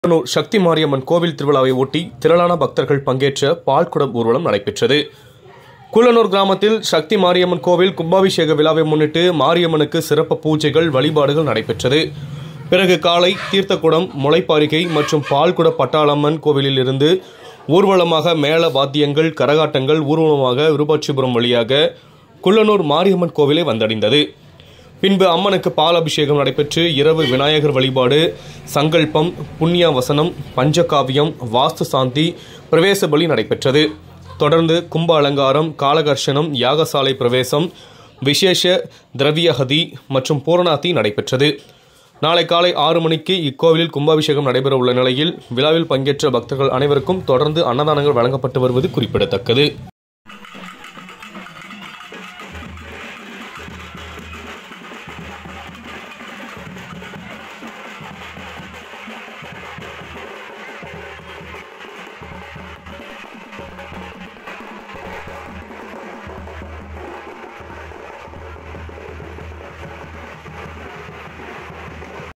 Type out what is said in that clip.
குள்ளனூர் சக்தி மாரியம்மன் கோவில் திருவிழாவை ஒட்டி திரளான பக்தர்கள் பங்கேற்ற பால்குடம் ஊர்வலம் நடைபெற்றது குள்ளனூர் கிராமத்தில் சக்தி மாரியம்மன் கோவில் கும்பாபிஷேக விழாவை முன்னிட்டு மாரியம்மனுக்கு சிறப்பு பூஜைகள் வழிபாடுகள் நடைபெற்றது பிறகு காலை தீர்த்தக்குடம் முளைப்பாரிகை மற்றும் பால்குட பட்டாளம்மன் கோவிலில் இருந்து ஊர்வலமாக மேள வாத்தியங்கள் கரகாட்டங்கள் ஊர்வலமாக விருப்பாட்சிபுரம் வழியாக குள்ளனூர் மாரியம்மன் கோவிலை வந்தடைந்தது பின்பு அம்மனுக்கு பால் அபிஷேகம் நடைபெற்று இரவு விநாயகர் வழிபாடு சங்கல்பம் புண்ணிய வசனம் பஞ்சகாவியம் வாஸ்து சாந்தி பிரவேச பலி நடைபெற்றது தொடர்ந்து கும்ப அலங்காரம் காலகர்ஷனம் யாகசாலை பிரவேசம் விசேஷ திரவியஹதி மற்றும் பூரணாத்தி நடைபெற்றது நாளை காலை ஆறு மணிக்கு இக்கோவிலில் கும்பாபிஷேகம் நடைபெற உள்ள நிலையில் விழாவில் பங்கேற்ற பக்தர்கள் அனைவருக்கும் தொடர்ந்து அன்னதானங்கள் வழங்கப்பட்டு வருவது குறிப்பிடத்தக்கது